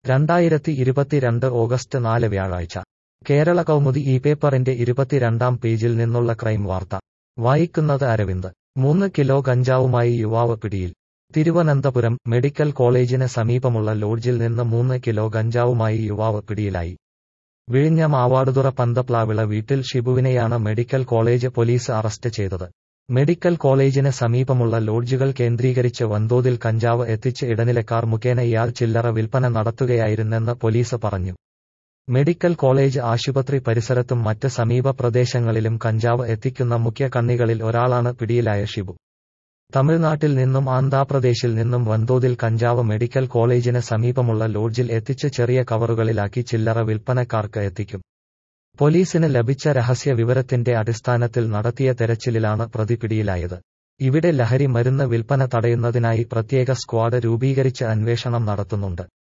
രണ്ടായിരത്തി ഇരുപത്തിരണ്ട് ഓഗസ്റ്റ് നാല് വ്യാഴാഴ്ച കേരള കൗമുദി ഈ പേപ്പറിന്റെ ഇരുപത്തിരണ്ടാം പേജിൽ നിന്നുള്ള ക്രൈം വാർത്ത വായിക്കുന്നത് അരവിന്ദ് മൂന്ന് കിലോ ഗഞ്ചാവുമായി യുവാവ് പിടിയിൽ തിരുവനന്തപുരം മെഡിക്കൽ കോളേജിന് സമീപമുള്ള ലോഡ്ജിൽ നിന്ന് മൂന്ന് കിലോ ഗഞ്ചാവുമായി യുവാവ് പിടിയിലായി വിഴിഞ്ഞം ആവാടുതുറ പന്തപ്ലാവിള വീട്ടിൽ ഷിബുവിനെയാണ് മെഡിക്കൽ കോളേജ് പോലീസ് അറസ്റ്റ് ചെയ്തത് മെഡിക്കൽ കോളേജിന് സമീപമുള്ള ലോഡ്ജുകൾ കേന്ദ്രീകരിച്ച് വൻതോതിൽ കഞ്ചാവ് എത്തിച്ച് ഇടനിലക്കാർ മുഖേന ഇയാൾ ചില്ലറ വിൽപ്പന നടത്തുകയായിരുന്നെന്ന് പോലീസ് പറഞ്ഞു മെഡിക്കൽ കോളേജ് ആശുപത്രി പരിസരത്തും മറ്റ് സമീപ പ്രദേശങ്ങളിലും കഞ്ചാവ് എത്തിക്കുന്ന മുഖ്യ കണ്ണികളിൽ ഒരാളാണ് പിടിയിലായ ഷിബു തമിഴ്നാട്ടിൽ നിന്നും ആന്ധ്രാപ്രദേശിൽ നിന്നും വൻതോതിൽ കഞ്ചാവ് മെഡിക്കൽ കോളേജിന് സമീപമുള്ള ലോഡ്ജിൽ എത്തിച്ച് ചെറിയ കവറുകളിലാക്കി ചില്ലറ വിൽപ്പനക്കാർക്ക് എത്തിക്കും പോലീസിന് ലഭിച്ച രഹസ്യ വിവരത്തിന്റെ അടിസ്ഥാനത്തിൽ നടത്തിയ തെരച്ചിലിലാണ് പ്രതി പിടിയിലായത് ഇവിടെ ലഹരി മരുന്ന് വിൽപ്പന തടയുന്നതിനായി പ്രത്യേക സ്ക്വാഡ് രൂപീകരിച്ച് അന്വേഷണം നടത്തുന്നുണ്ട്